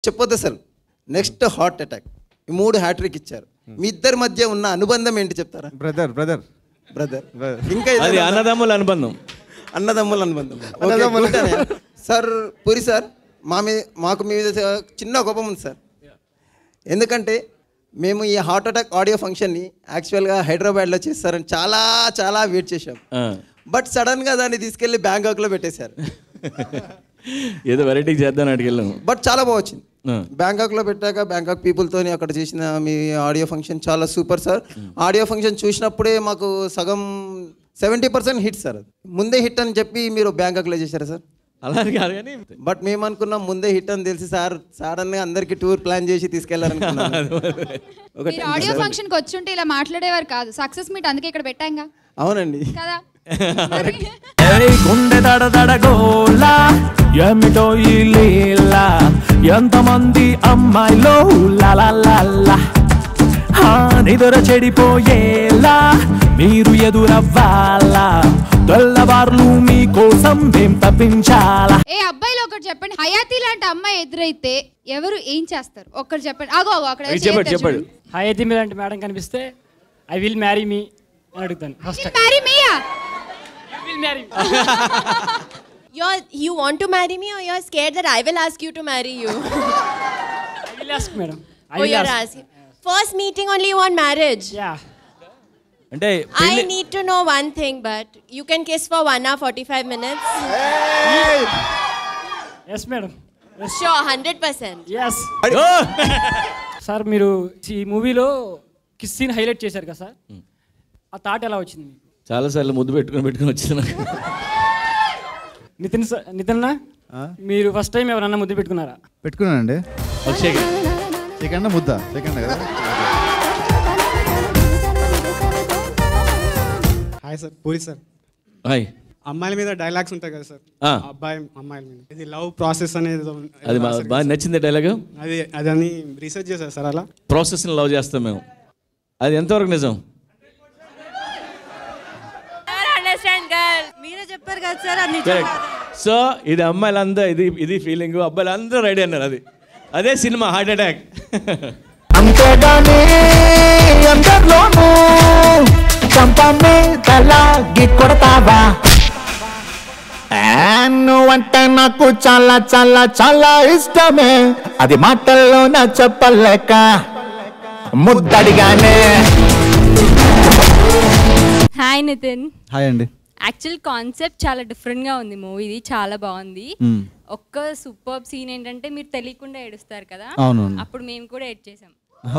చెప్పొద్దు అసలు next heart attack ఈ మూడు హ్యాట్రిక్ ఇచ్చారు మీ ఇద్దరి మధ్య ఉన్న అనుబంధం ఏంటి చెప్తారా బ్రదర్ బ్రదర్ బ్రదర్ ఇంకా అది ఏదైనా అన్నదమ్ముల అనుబంధం అన్నదమ్ముల అనుబంధం ఓకే, good అనే. సార్ పూరి సార్ మా మీద మాకు మీ మీద చిన్న కోపం ఉంది సార్ ఎందుకంటే మేము ఈ హార్ట్ అటాక్ ఆడియో ఫంక్షన్ని యాక్చువల్గా హైదరాబాద్లో చేస్తారని చాలా చాలా వెయిట్ చేశాం ఆ. బట్ సడన్గా దాన్ని తీసుకెళ్ళి బ్యాంకాక్లో పెట్టేశారు ఏదో వెరైటీ చేద్దాం అడిగెళ్ళాము బట్ చాలా బాగా వచ్చింది ఆ. బ్యాంకాక్లో పెట్టాక బ్యాంకాక్ పీపుల్తోని అక్కడ చేసిన మీ ఆడియో ఫంక్షన్ చాలా సూపర్ సార్ ఆడియో ఫంక్షన్ చూసినప్పుడే మాకు సగం సెవెంటీ పర్సెంట్ హిట్ సార్ అది ముందే హిట్ అని చెప్పి మీరు బ్యాంకాక్లో చేశారా సార్ అలా అని కాదు కానీ బట్ మేము అనుకున్నాం ముందే హిట్ అని తెలిసి సార్ సడన్ గా అందరికి టూర్ ప్లాన్ చేసి తీసుకెళ్లారనుకున్నాం ఒక మీరు ఆడియో ఫంక్షన్ కి వచ్చుంటే ఇలా మాట్లాడేవారు కాదు సక్సెస్ మీట్ అందుకే ఇక్కడ పెట్టాంగా అవునండి కదా ఏయ్ గుండె దడ దడగోలా ఏమిటో ఈ లీల ఎంతమంది అమ్మాయిలో లాలా నిదుర చెడిపోయేలా మీరు ఎదురవ్వాలా తెల్లవార్లు మీకోసం మేం తప్పించాలా ఏ అబ్బాయిలు ఒకటి చెప్పండి హయాతి లాంటి అమ్మాయి ఎదురైతే ఎవరు ఏం చేస్తారు ఒక్కటి చెప్పండి ఆగో ఆగో అక్కడ ఏయ్, చెప్పండి చెప్పండి హయతి మీద అంటే మేడం కనిపిస్తే ఐ విల్ మ్యారీ మీ అని అడుగుతాను ఫస్ట్ మ్యారీ మీయా will marry You're, you want to marry me or you're scared that I will ask you to marry you? I will ask madam I oh, will you're ask asking. First meeting only you want marriage. Yeah అంటే I need to know one thing, but you can kiss for 1 hour 45 minutes. Yes madam Sure, 100%. Yes sir మీరు ఈ మూవీలో kiss scene highlight చేశారు కదా sir ఆ thought ఎలా వచ్చింది మీకు చాలాసార్లు ముద్దు పెట్టుకుని పెట్టుకుని వచ్చిన నితిన్ సార్ నితిన్ అన్న, మీరు ఫస్ట్ టైం ఎవరన్నా ముద్దు పెట్టుకున్నారా పెట్టుకున్నానండి అభిషేక్ సెకండ్ ముద్ద సెకండ్ కదా hi sir Puri sir hi అమ్మాయిల మీద డైలాగ్స్ ఉంటాయి కదా సార్ ఆ. అబ్బాయి అమ్మాయిల మీద ఇది లవ్ ప్రాసెస్ అనేది ఏదో అది బా- రాశారు బాగా కదా నచ్చింది డైలాగ్ సార్. అది అదని రీసెర్చ్ చేశారు సార్ అలా ప్రాసెస్ని లవ్ చేస్తాం మేము అది ఎంతవరకు నిజం understand, girl. మీరే చెప్పారు కదా సార్ అది కరెక్ట్ సో ఇది అమ్మాయిలందరూ ఇది ఇది ఫీలింగ్ అబ్బాయిలు అందరూ రెడీ అన్నారు అది అదే సినిమా హార్ట్ అటాక్ అంతేగాని అందరిలోనూ చంపమే తలాగి కొడతావా ఆ, నువ్వంటే నాకు చాలా చాలా చాలా ఇష్టమే అది మాటల్లోన చెప్పలేక ముద్దడిగానే హాయ్ నితిన్ హాయ్ అండి యాక్చువల్ కాన్సెప్ట్ చాలా డిఫరెంట్గా ఉంది మూవీది చాలా బాగుంది మ్మ్. ఒక్క సూపర్ సీన్ ఏంటంటే మీరు తెలియకుండా ఏడుస్తారు కదా అవునవును. అప్పుడు మేము కూడా ఏడ్ చేసాం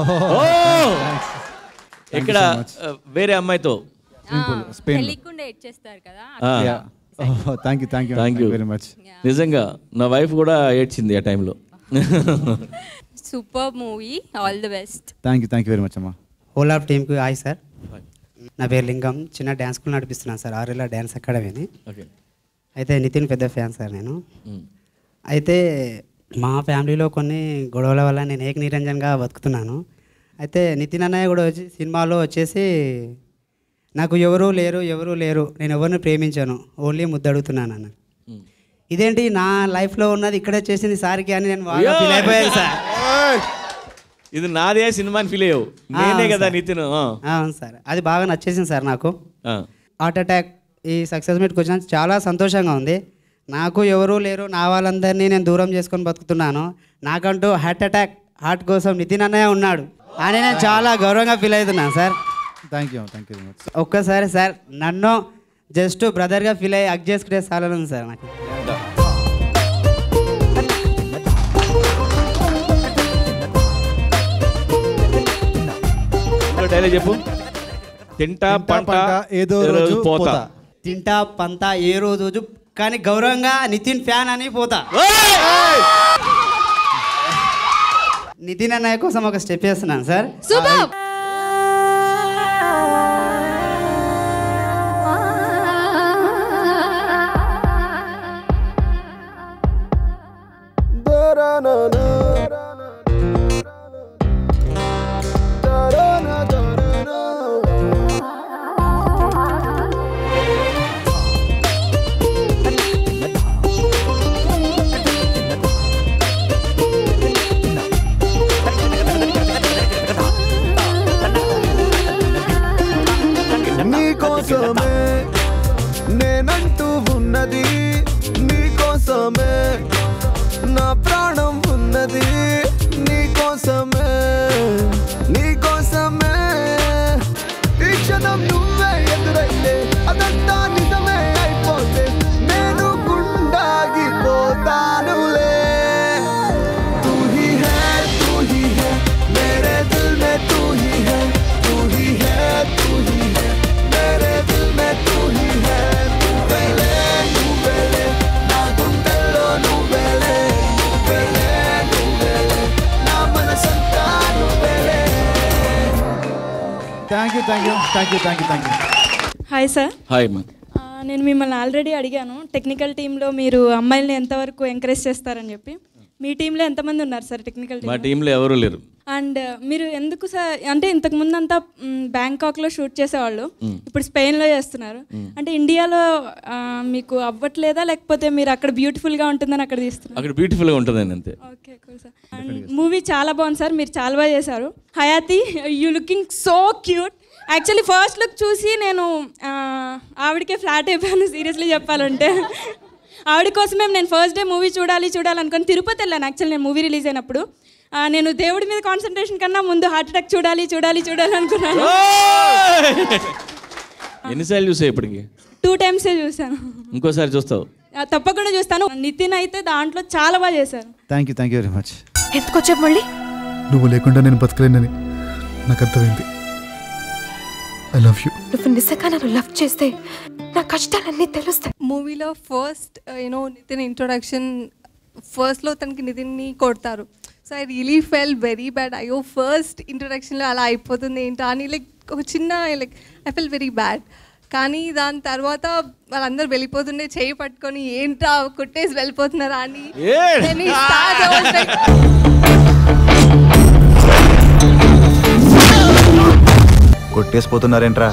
ఇక్కడ ఆ, వేరే అమ్మాయితో Spain లో. తెలియకుండా ఏడ్ చేస్తారు కదా thank you thank you thank you very much నిజంగా నా వైఫ్ కూడా ఏడ్చింది ఆ టైంలో super movie all the best thank you thank you very much అమ్మా హోల్ ఆఫ్ టీమ్కి హాయ్ సార్ నా పేరు లింగం చిన్న డ్యాన్స్ స్కూల్ నడిపిస్తున్నాను సార్ ఆర్ఎల్ఆర్ డ్యాన్స్ అకాడమీని ఓకే అయితే నితిన్ పెద్ద ఫ్యాన్ సార్ నేను అయితే మా ఫ్యామిలీలో కొన్ని గొడవల వల్ల నేను ఏక నిరంజన్గా బతుకుతున్నాను అయితే నితిన్ అన్నయ్య కూడా వచ్చి సినిమాలో వచ్చేసి నాకు ఎవరూ లేరు ఎవరూ లేరు నేను ఎవరిని ప్రేమించాను ఓన్లీ ముద్దడుగుతున్నాను అన్న ఇదేంటి నా లైఫ్లో ఉన్నది ఇక్కడే చేసింది సార్కి అని నేను బాగా ఫీల్ అయిపోయాను సార్ ఇది నాదే సినిమా అని ఫీల్ అయ్యావు నేనే కదా సార్. నితిన్ ఆ. అవును సార్ అది బాగా నచ్చేసింది సార్ నాకు ఆ. హార్ట్ అటాక్ ఈ సక్సెస్ మీట్కి వచ్చిన చాలా సంతోషంగా ఉంది నాకు ఎవరూ లేరు నా వాళ్ళందరినీ నేను దూరం చేసుకొని బతుకుతున్నాను నాకంటూ హార్ట్ అటాక్ హార్ట్ కోసం నితిన్ అన్నయ్య ఉన్నాడు అని నేను చాలా గౌరవంగా ఫీల్ అవుతున్నాను sir thank you thank you very much ఒక్కసారి సార్ నన్ను జస్ట్ బ్రదర్గా ఫీల్ అయ్యి హక్ చేసుకుంటే చాలని ఉంది సార్ నాకు ఇంకో డైలాగ్ చెప్పు తింటా పంట ఏదో ఏ రోజు పోతా పోతా. తింటా పంతా ఏ రోజు కానీ గౌరవంగా నితిన్ ఫ్యాన్ అని పోతా నితిన్ అన్నయ్య కోసం ఒక స్టెప్ వేస్తున్నాను సార్ సూపర్ నీకోసమే నేనంటూ ఉన్నది నీకోసమే నా ప్రాణం ఉన్నది నీకోసమే నీకోసమే ఈ క్షణం నువ్వే ఎదురైతే అదంతా నిజమే అయిపోతే నేను గుండాగిపోతానులే तू ही है तू ही है मेरे दिल में तू ही है तू ही है तू ही है मेरे दिल में तू ही है నువ్వేలే నువ్వేలే నా గుండెల్లో నువ్వేలే నువ్వేలే నువ్వేలే నా మనసంతా నువ్వేలే thank you thank you thank you thank you thank you hi sir hi మా ఆ, నేను మిమ్మల్ని ఆల్రెడీ అడిగాను టెక్నికల్ టీంలో మీరు అమ్మాయిల్ని ఎంతవరకు ఎంకరేజ్ చేస్తారని చెప్పి మీ టీంలో ఎంతమంది ఉన్నారు సార్ టెక్నికల్ మా టీం టీంలో ఎవరు లేరు అండ్ మీరు ఎందుకు సార్ అంటే ఇంతకు ముందు అంతా మ్, బ్యాంకాక్లో షూట్ చేసేవాళ్ళు మ్. ఇప్పుడు స్పెయిన్లో చేస్తున్నారు అంటే ఇండియాలో ఆ, మీకు అవ్వట్లేదా లేకపోతే మీరు అక్కడ బ్యూటిఫుల్గా ఉంటుందని అక్కడ తీస్తున్నారు అక్కడ బ్యూటిఫుల్గా ఉంటుందండి అంతే okay cool sir and movie చాలా బాగుంది సార్ మీరు చాలా బాగా చేశారు Hayathi you looking so cute actually first look చూసి నేను ఆ, ఆవిడకే ఫ్లాట్ అయిపోయాను సీరియస్లీ చెప్పాలంటే ఆవిడ కోసమే నేను ఫస్ట్ డే మూవీ చూడాలి చూడాలి అనుకుని తిరుపతి వెళ్ళాను యాక్చువల్లీ నేను మూవీ రిలీజ్ అయినప్పుడు ఆ, నేను దేవుడి మీద కాన్సన్ట్రేషన్ కన్నా ముందు హార్ట్ అటాక్ చూడాలి చూడాలి చూడాలి అనుకున్నాను ఎన్నిసార్లు చూసావు ఇప్పటికి టూ టైమ్సే చూశాను ఇంకోసారి చూస్తావు ఆ, తప్పకుండా చూస్తాను నితిన్ అయితే దాంట్లో చాలా బాగా చేశారు thank you thank you very much ఎందుకు వచ్చావు మళ్ళీ నువ్వు లేకుండా నేను బతకలేనని నాకు అర్థమైంది ఐ లవ్ యూ నువ్వు నిజంగా నన్ను లవ్ చేస్తే నా కష్టాలన్నీ తెలుస్తాయి మూవీలో ఫస్ట్ యూనో నితిన్ ఇంట్రొడక్షన్ ఫస్ట్లో తనకి నితిన్ని కొడతారు so I really fell very bad అయ్యో ఫస్ట్ ఇంట్రొడక్షన్లో అలా అయిపోతుంది ఏంటా అని లైక్ ఒక చిన్న like I fell very bad కానీ దాని తర్వాత వాళ్ళందరూ వెళ్ళిపోతుండే చేయి పట్టుకొని ఏంట్రా కొట్టేసి వెళ్ళిపోతున్నారా అని Yes. Then he starts, I was like, కొట్టేసిపోతున్నారేంట్రా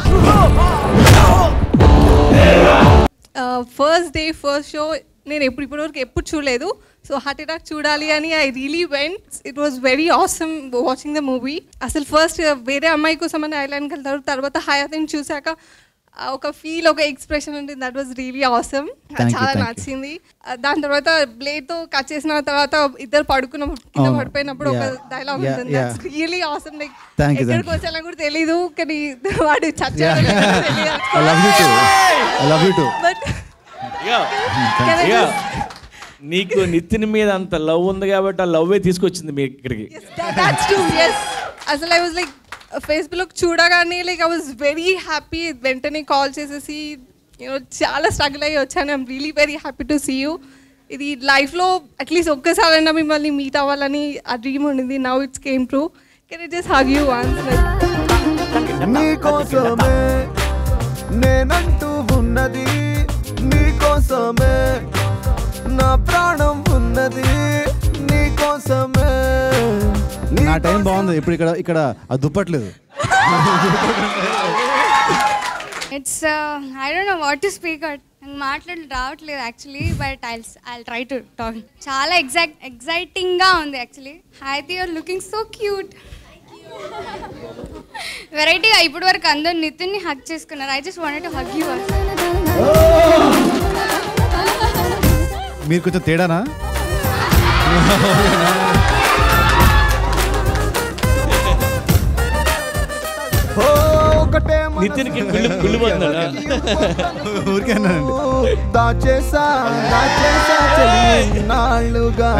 ఫస్ట్ డే ఫస్ట్ షో నేను ఎప్పుడు ఇప్పటివరకు ఎప్పుడు చూడలేదు సో హార్ట్ అటాక్ చూడాలి అని I really went it was very awesome watching the movie అసలు ఫస్ట్ వేరే అమ్మాయి కోసం అని ఐలాండ్కి వెళ్తారు తర్వాత హయాతిని చూశాక ఆ ఒక ఫీల్ ఒక ఎక్స్ప్రెషన్ ఉంటుంది that was really awesome Thank you, చాలా thank you. నచ్చింది ఆ, దాని తర్వాత బ్లేడ్తో కట్ చేసిన తర్వాత ఇద్దరు పడుకున్న కింద అవును. పడిపోయినప్పుడు ఒక Yeah. డైలాగ్ Yeah, ఉంటుంది yeah. That's really awesome like Thank you, thank ఎక్కడికి you. వచ్చేలా కూడా తెలీదు కానీ వాడు చచ్చాడు I love you too I love you too but ఇక ఇక నీకు నితిన్ మీద అంత లవ్ ఉంది కాబట్టి ఆ లవ్వే తీసుకొచ్చింది మీ ఇక్కడికి దాట్స్ ట్రూ ఎస్ అసలు ఐ వాజ్ లైక్ ఫేస్బుక్ చూడగానే like I was very happy వెంటనే కాల్ చేసేసి యూనో చాలా స్ట్రగుల్ అయ్యి వచ్చాను I'm really very happy to see you ఇది లైఫ్లో అట్లీస్ట్ ఒక్కసారైనా మిమ్మల్ని మీట్ అవ్వాలని ఆ డ్రీమ్ ఉండింది now it's came true can it just hug you once నీకోసమే నేనంటూ ఉన్నది నీకోసమే నా ప్రాణం ఉన్నది నీకోసమే నా టైం బాగుంది ఇప్పుడు ఇక్కడ ఇక్కడ అది దుప్పట్లేదు it's I don't know what to speak out నాకు మాట్లాడి రావట్లేదు actually but I I try to talk చాలా ఎగ్జాక్ట్ ఎగ్జైటింగ్గా ఉంది actually Hayathi you're looking so cute వెరైటీగా ఇప్పటి వరకు అందరూ నితిన్ని హక్ చేసుకున్నారు I just wanted to hug you మీరు కొంచెం తేడానా ఒకటే నితిన్కి గుళ్ళు గుళ్ళిపోతున్నాడా ఊరికే అన్నానండి దాచేసా దాచేసా చెల్లి నాళ్ళుగా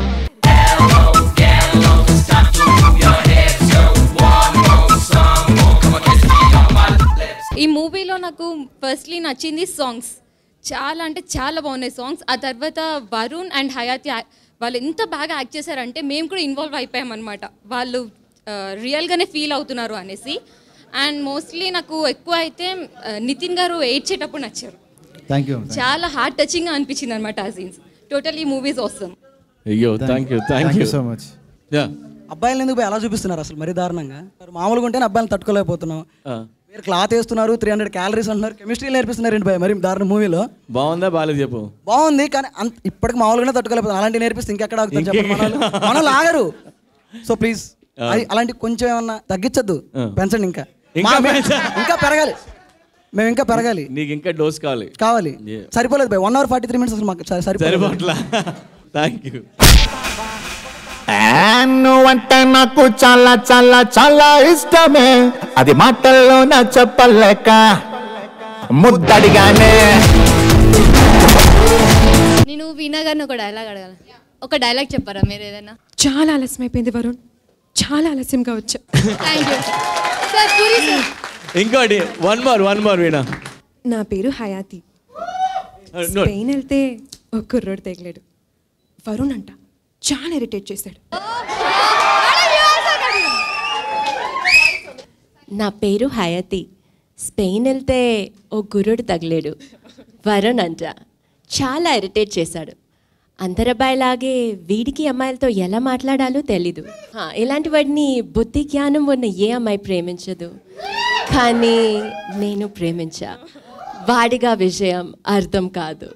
ఈ మూవీలో నాకు ఫస్ట్లీ నచ్చింది సాంగ్స్ చాలా అంటే చాలా బాగున్నాయి సాంగ్స్ ఆ తర్వాత వరుణ్ అండ్ హయాతి ఆ- వాళ్ళు ఎంత బాగా యాక్ట్ చేశారంటే మేము కూడా ఇన్వాల్వ్ అయిపోయామన్నమాట వాళ్ళు రియల్గానే ఫీల్ అవుతున్నారు అనేసి అండ్ మోస్ట్లీ నాకు ఎక్కువ అయితే ఆ, నితిన్ గారు ఏడ్చేటప్పుడు నచ్చారు థ్యాంక్ యూ చాలా హార్ట్ టచింగ్గా అనిపించింది అనమాట ఆ సీన్స్ టోటల్ ఈ మూవీస్ వస్తాం అయ్యో thank you thank you so much yeah అబ్బాయిలు ఎందుకు భయ్ అలా చూపిస్తున్నారు అసలు మరీ దారుణంగా మరి మామూలుగా ఉంటేనే అబ్బాయిలు తట్టుకోలేకపోతున్నాం మీరు క్లాత్ వేస్తున్నారు త్రీ హండ్రెడ్ క్యాలరీస్ అంటున్నారు కెమిస్ట్రీ నేర్పిస్తున్నారు ఏంటి భయ్ మరి దారుణ మూవీలో బాగుందా బాగాలేదు చెప్పు బాగుంది కానీ అంత ఇప్పటికి మామూలుగానే తట్టుకోలేకపోతున్నాం అలాంటి నేర్పిస్తే ఇంకెక్కడ ఆగుతారు చెప్పండి మనోళ్ళు మనోళ్ళు ఆగరు సో ప్లీజ్ ఆ. అది అలాంటి కొంచెం ఏమన్నా తగ్గించద్దు ఆ. పెంచండి ఇంకా ఇంకా మా- పెంచ- ఇంకా పెరగాలి మేము ఇంకా పెరగాలి నీకు ఇంకా డోస్ కావాలి కావాలి Yeah. సరిపోలేదు భయ్ one hour forty three minutes అసలు మాకు సరి- సరిపోలేదు సరిపోట్లా థ్యాంక్ యూ నువ్వంటే నాకు చాలా చాలా చాలా ఇష్టమే అది మాటల్లో నా చెప్పలేక ముద్దడిగానే నేను వీణా గారిని ఒక డైలాగ్ అడగాలి ఒక డైలాగ్ చెప్పారా మీరు ఏదైనా చాలా ఆలస్యం అయిపోయింది వరుణ్ చాలా ఆలస్యంగా వచ్చా thank you sir Puri sir ఇంకోటి one more one more Veena నా పేరు హయాతి no. స్పెయిన్ వెళ్తే ఒక కుర్రోడు తెగలేడు వరుణ్ అంట చాలా ఇరిటేట్ చేశాడు నా పేరు హయతి స్పెయిన్ వెళ్తే ఓ గురుడు తగిలేడు వరుణ్ అంట చాలా ఇరిటేట్ చేశాడు అందరి అబ్బాయిలాగే వీడికి అమ్మాయిలతో ఎలా మాట్లాడాలో తెలీదు హా, ఇలాంటి వాడిని బుద్ధి జ్ఞానం ఉన్న ఏ అమ్మాయి ప్రేమించదు కానీ నేను ప్రేమించా వాడిగా విషయం అర్థం కాదు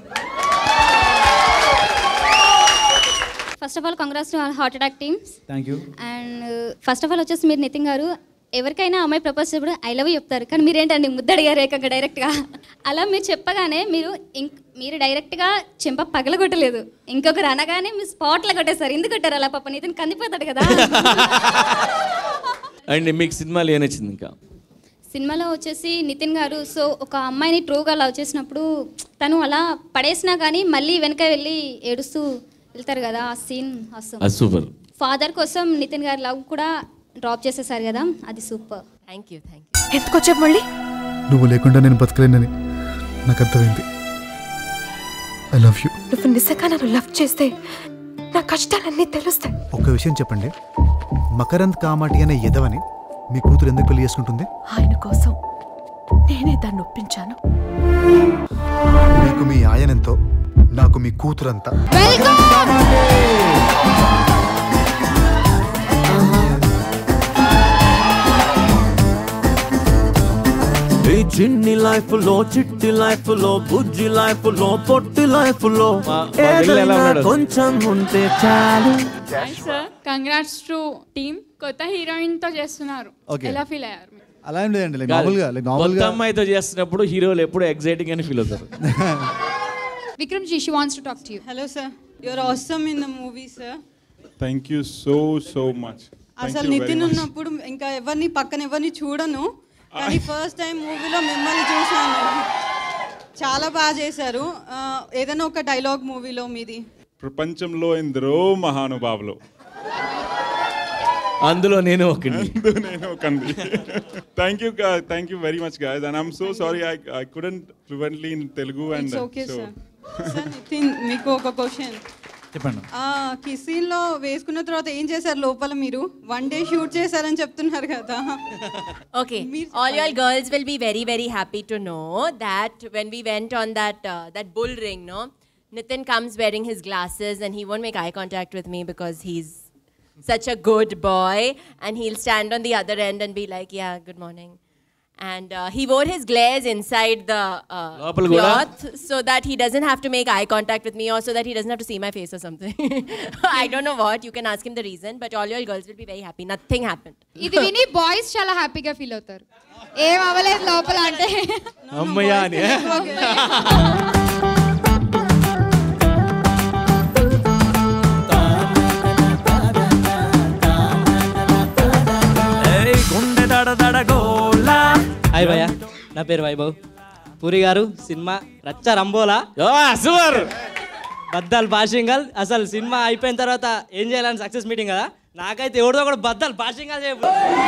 first of all congrats to heart attack teams thank you and first of all వచ్చేసి మీరు నితిన్ గారు ఎవరికైనా అమ్మాయి ప్రపోజ్ చేసినప్పుడు ఐ లవ్ చెప్తారు కానీ మీరేంటండి ముద్దు అడిగారు ఏకంగా డైరెక్ట్గా అలా మీరు చెప్పగానే మీరు ఇంక్ మీరు డైరెక్ట్గా చెంప పగలగొట్టలేదు ఇంకొకరు అనగానే మీరు స్పాట్లో కొట్టేస్తారు ఎందుకు కొట్టారు అలా పాప నితిన్ కందిపోతాడు కదా అండ్ మీకు సినిమాలు ఏం నచ్చింది ఇంకా సినిమాలో వచ్చేసి నితిన్ గారు సో ఒక అమ్మాయిని ట్రూగా లవ్ చేసినప్పుడు తను అలా పడేసినా కానీ మళ్ళీ వెనక వెళ్ళి ఏడుస్తూ వెళ్తారు కదా ఆ సీన్ అసలు అది సూపర్ ఫాదర్ కోసం నితిన్ గారి లవ్ కూడా డ్రాప్ చేసేసారు కదా అది సూపర్ థ్యాంక్ యూ థ్యాంక్ ఎందుకు వచ్చావు మళ్ళీ నువ్వు లేకుండా నేను బతకలేనని నాకు అర్థమైంది ఐ లవ్ యూ నువ్వు నిజంగా నన్ను లవ్ చేస్తే నా కష్టాలన్నీ తెలుస్తాయి ఒక్క విషయం చెప్పండి మకరంద్ కామాటి అనే ఎదవని మీ కూతురు ఎందుకు పెళ్లి చేసుకుంటుంది ఆయన కోసం నేనే దాన్ని ఒప్పించాను మీకు మీ ఆయనంతో నాకు మీ కూతురంతా ఈ చిన్ని లైఫ్ లో చిట్టి లైఫ్ లో బుజ్జి లైఫ్ లో పొట్టి లైఫ్ లో దగ్గర ఎలా ఉన్నాడు? కొంచెం ఉంటే చాలు సార్ కంగ్రాట్స్ టు టీమ్ కొత్త హీరోయిన్ తో చేస్తున్నారు Okay. ఎలా ఫీల్ అయ్యారు మీరు? అలా ఏం లేదండి like కాదు. నార్మల్గా like కొత్త నార్మల్గా అమ్మాయితో చేస్తున్నప్పుడు హీరోలు ఎప్పుడు ఎగ్జైటింగ్ అని ఫీల్ అవుతారు Vikram ji she wants to talk to you hello sir your awesome in the movie sir thank you so so much అసలు నితిన్ ఉన్నప్పుడు ఇంకా ఎవరిని పక్కన ఎవరిని చూడను కానీ ఫస్ట్ టైం మూవీలో మిమ్మల్ని చూశాను చాలా బాగా చేశారు ఆ, ఏదైనా ఒక డైలాగ్ మూవీలో మీది ప్రపంచంలో ఎందరో మహానుభావులు అందులో నేను ఒకటి అందులో నేను ఒకండి thank you thank you very much guys and I'm so sorry I I couldn't fluently in Telugu and it's okay so sir sir Nitin మీకు ఒక క్వశ్చన్ చెప్పండి కిసీన్ లో వేసుకున్న తర్వాత ఏం చేశారు లోపల మీరు వన్ డే షూట్ చేశారని చెప్తున్నారు కదా Okay, all your girls will be very, very happy to know that when we went on that uh, that bull ring, no, Nitin comes wearing his glasses and he won't make eye contact with me because he's such a good boy, and he'll stand on the other end and be like, "Yeah, good morning." And uh, he wore his glares inside the uh, లోపల కూడా? cloth so that he doesn't have to make eye contact with me or so that he doesn't have to see my face or something. I don't know what. You can ask him the reason, but all your girls will be very happy. Nothing happened. ఇది విని boys చాలా హ్యాపీగా feel అవుతారు ఏం అవ్వలేదు లోపల అంటే అమ్మయ్యా అని గుండె దడ దడ గోలా హాయ్ భయ్య నా పేరు వైభవ్ పూరి గారు సినిమా రచ్చ రంబోలా సూపర్ బద్దాలు బాషింగల్ అసలు సినిమా అయిపోయిన తర్వాత ఏం చేయాలని సక్సెస్ మీటింగ్ కదా నాకైతే ఎవరిదో కూడా బద్దాలు బాషింగల్ చేయ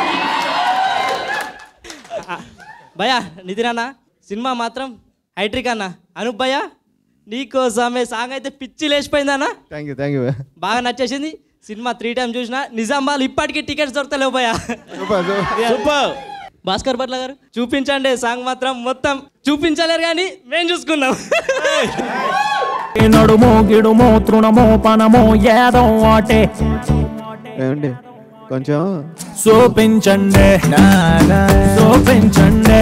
భయ్య నితిన్ అన్న సినిమా మాత్రం హైట్రిక్ అన్న అనూప్ భయ్య నీకోసమే సాంగ్ అయితే పిచ్చి లేచిపోయిందన్న థ్యాంక్ యూ థ్యాంక్ యూ బాగా నచ్చేసింది సినిమా త్రీ టైం చూసిన నిజామాబాద్ ఇప్పటికీ టికెట్స్ దొరకలేవు భయ్య సూపర్ భాస్కర్ భట్ల గారు చూపించండి సాంగ్ మాత్రం మొత్తం చూపించలేరు కానీ మేము చూసుకున్నాం నడుమో గిడుమో తృణమో పనమో ఏదో ఆటే ఏమండి కొంచెం చూపించండి చూపించండి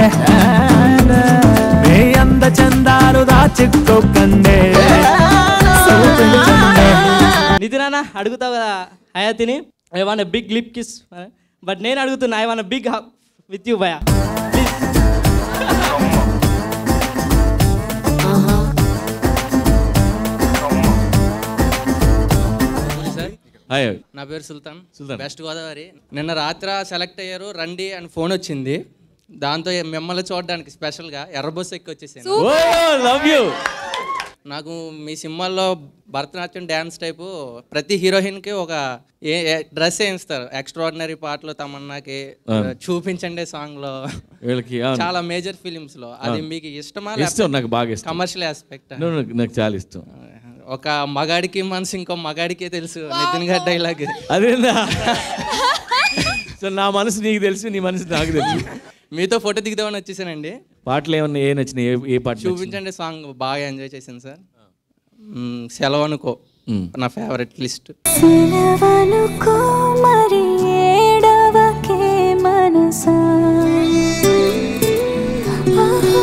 మీ అంద చందాలు దాచుకోకండి చూపించండి నితిన్ అన్న అడుగుతావు కదా హయాతిని I want big lip kiss but నేను అడుగుతున్నా I want big with you భయ హాయ్ నా పేరు సుల్తాన్ సుల్తాన్. వెస్ట్ గోదావరి నిన్న రాత్రి సెలెక్ట్ అయ్యారు రండి అని ఫోన్ వచ్చింది దాంతో మిమ్మల్ని చూడడానికి స్పెషల్గా ఎర్ర బస్సు ఎక్కి వచ్చేసాను ఓ లవ్ యూ నాకు మీ సినిమాల్లో భరతనాట్యం డ్యాన్స్ టైపు ప్రతి హీరోయిన్కి ఒక ఏ డ్రెస్ వేయిస్తారు ఎక్స్ట్రాడినరీ పాటలు తమన్నాకి ఆ. చూపించండి సాంగ్లో వీళ్ళకి అవును. చాలా మేజర్ ఫిలిమ్స్లో అది అవును. మీకు ఇష్టమా ఇష్టం నాకు బాగా ఇష్టం కమర్షియల్ ఆస్పెక్ట్ No, no, నాకు చాలా ఇష్టం ఒక మగాడికి మనసు ఇంకో మగాడికే తెలుసు నితిన్ గారి డైలాగ్ అదేందా సో నా మనసు నీకు తెలుసు నీ మనసు నాకు తెలుసు మీతో ఫోటో దిగుదామని వచ్చేసానండి పాటలు ఏమన్నా ఏ నచ్చినాయి ఏ- ఏ పాట నచ్చింది? చూపించండి సాంగ్ బాగా ఎంజాయ్ చేశాను సార్ మ్మ్, సెలవు అనుకో నా ఫేవరెట్ లిస్ట్ సెలవనుకో మరి ఏడవకే మనసా ఆహా,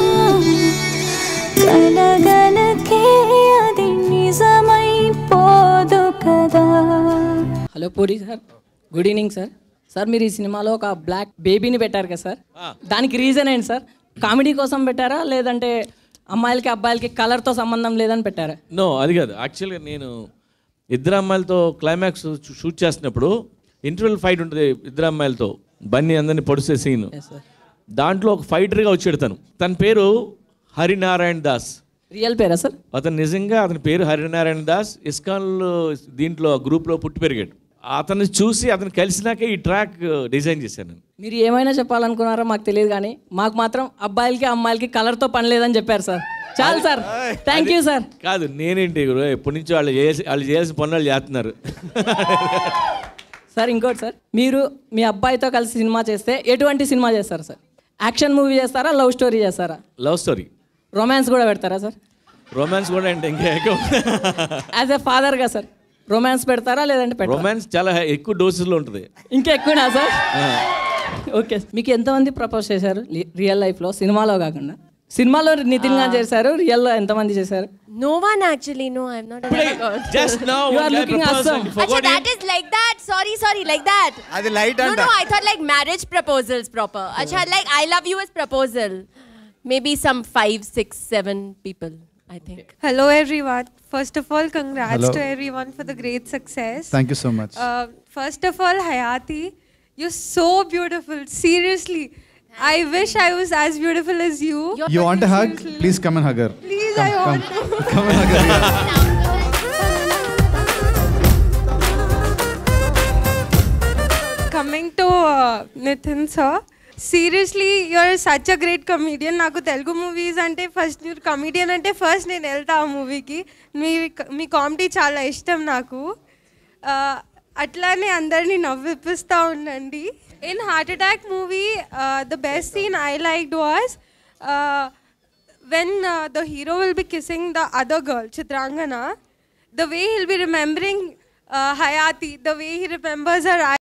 కలగలకే అది నిజమైపోదు కదా hello Puri sir good evening sir sir మీరు ఈ సినిమాలో ఒక బ్లాక్ బేబీని పెట్టారు కదా సార్ దానికి రీజన్ ఏంటి సార్ కామెడీ కోసం పెట్టారా లేదంటే అమ్మాయిలకి అబ్బాయిలకి కలర్తో సంబంధం లేదని పెట్టారా నో అది కాదు యాక్చువల్గా నేను ఇద్దరు అమ్మాయిలతో క్లైమాక్స్ షూట్ చేసినప్పుడు ఇంటర్వెల్ ఫైట్ ఉంటుంది ఇద్దరు అమ్మాయిలతో బన్నీ అందరిని పొడిసే సీన్ దాంట్లో ఒక ఫైటర్గా వచ్చాడు తను తన పేరు హరినారాయణ దాస్ రియల్ పేరా సార్ అతను నిజంగా అతని పేరు హరినారాయణ దాస్ ఇస్కాన్లో దీంట్లో గ్రూప్లో పుట్టి పెరిగాడు అతన్ని చూసి అతను కలిసినాకే ఈ ట్రాక్ డిజైన్ చేశాను నేను. మీరు ఏమైనా చెప్పాలనుకున్నారో మాకు తెలియదు కానీ మాకు మాత్రం అబ్బాయిలకి అమ్మాయిలకి కలర్తో పని లేదని చెప్పారు సార్ చాలు సార్ థ్యాంక్ యూ సార్ కాదు నేనేంటి గురు, ఎప్పటి నుంచో వాళ్ళు చేసి వాళ్ళు చేయాల్సిన పనులు వాళ్ళు చేస్తున్నారు సార్ ఇంకోటి సార్ మీరు మీ అబ్బాయితో కలిసి సినిమా చేస్తే ఎటువంటి సినిమా చేస్తారు సార్ యాక్షన్ మూవీ చేస్తారా లవ్ స్టోరీ చేస్తారా లవ్ స్టోరీ రొమాన్స్ కూడా పెడతారా సార్ రొమాన్స్ కూడా అంటే ఇంకా ఎక్కువ యాజ్ ఎ ఫాదర్గా సార్ రొమాన్స్ పెడతారా లేదంటే పెట్టారా రొమాన్స్ చాలా ఎక్కువ డోసెస్లో ఉంటుంది ఇంకా ఎక్కువనా సార్ ఓకే మీకు ఎంతమంది ప్రపోజ్ చేశారు రియల్ లైఫ్లో సినిమాలో కాకుండా సినిమాలో నితిన్ గా చేశారు రియల్లో ఎంతమంది చేశారు No one actually, no, I'm not. Just now, You are one guy looking proposed awesome. and you forgot Acha, him. that is like that. Sorry, sorry, like that. అది లైట్ No, అంట no, I thought like marriage proposals proper. Acha, like I love you as proposal. Maybe some five, six, seven people, I think. Hello, everyone. First of all, congrats Hello. to everyone for the great success. Thank you so much. Uh, first of all, Hayati, you're so beautiful. Seriously, I wish I was as beautiful as you. You want a hug? Please come and hug her. Please, Come, I come. want to. Come and hug her. Coming to uh, Nitin sir, సీరియస్లీ you're such a great comedian నాకు Telugu movies అంటే first మీరు comedian అంటే first నేను వెళ్తా ఆ మూవీకి మీ మీ comedy చాలా ఇష్టం నాకు Uh, అట్లానే అందరినీ నవ్విపిస్తూ ఉండండి in heart attack movie the best scene I liked was when the hero will be kissing the other girl Chitrangana the way he'll be remembering uh, Hayati, the way he remembers her